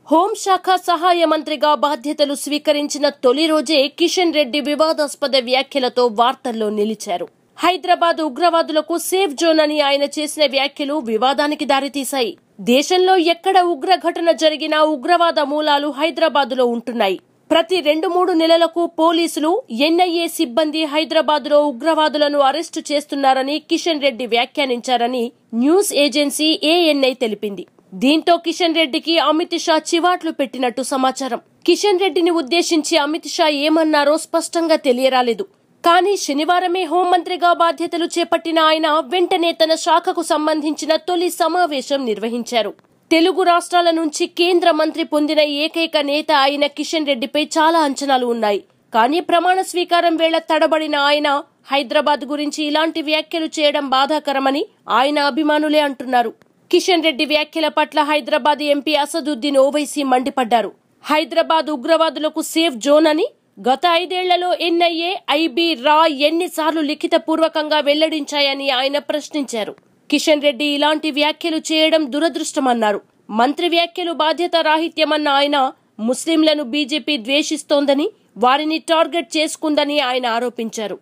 హోంశాఖ సహాయ మంత్రిగా బాధ్యతలు స్వీకరించిన తొలి రోజే కిషన్ రెడ్డి వివాదాస్పద వ్యాఖ్యలతో వార్తల్లో నిలిచారు హైదరాబాద్ ఉగ్రవాదులకు సేఫ్ జోన్ అని ఆయన చేసిన వ్యాఖ్యలు వివాదానికి దారితీశాయి దేశంలో ఎక్కడ ఉగ్ర ఘటన జరిగినా ఉగ్రవాద మూలాలు హైదరాబాదులో ఉంటున్నాయి ప్రతి రెండు మూడు నెలలకు పోలీసులు ఎన్ఐఏ సిబ్బంది హైదరాబాద్లో ఉగ్రవాదులను అరెస్టు చేస్తున్నారని కిషన్ రెడ్డి వ్యాఖ్యానించారని న్యూస్ ఏజెన్సీ ఏఎన్ఐ తెలిపింది దీంతో కిషన్ రెడ్డికి అమిత్ షా చివాట్లు పెట్టినట్టు సమాచారం కిషన్ రెడ్డిని ఉద్దేశించి అమిత్ షా ఏమన్నారో స్పష్టంగా తెలియరాలేదు కానీ శనివారమే హోంమంత్రిగా బాధ్యతలు చేపట్టిన ఆయన వెంటనే తన శాఖకు సంబంధించిన తొలి సమావేశం నిర్వహించారు తెలుగు రాష్ట్రాల నుంచి కేంద్ర మంత్రి పొందిన ఏకైక నేత అయిన కిషన్ రెడ్డిపై చాలా అంచనాలు ఉన్నాయి కానీ ప్రమాణ స్వీకారం వేళ తడబడిన ఆయన హైదరాబాద్ గురించి ఇలాంటి వ్యాఖ్యలు చేయడం బాధాకరమని ఆయన అభిమానులే అంటున్నారు కిషన్ రెడ్డి వ్యాఖ్యల పట్ల హైదరాబాద్ ఎంపీ అసదుద్దీన్ ఓవైసీ మండిపడ్డారు హైదరాబాద్ ఉగ్రవాదులకు సేఫ్ జోన్ అని గత ఐదేళ్లలో ఎన్ఐఏ ఐబీ రా ఎన్నిసార్లు లిఖిత పూర్వకంగా వెల్లడించాయని ఆయన ప్రశ్నించారు కిషన్ రెడ్డి ఇలాంటి వ్యాఖ్యలు చేయడం దురదృష్టమన్నారు మంత్రి వ్యాఖ్యలు బాధ్యత రాహిత్యమన్న ఆయన ముస్లింలను బీజేపీ ద్వేషిస్తోందని వారిని టార్గెట్ చేసుకుందని ఆయన ఆరోపించారు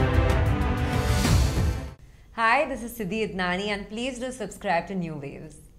Hi, this is Siddhi Idnani, and please do subscribe to New Waves.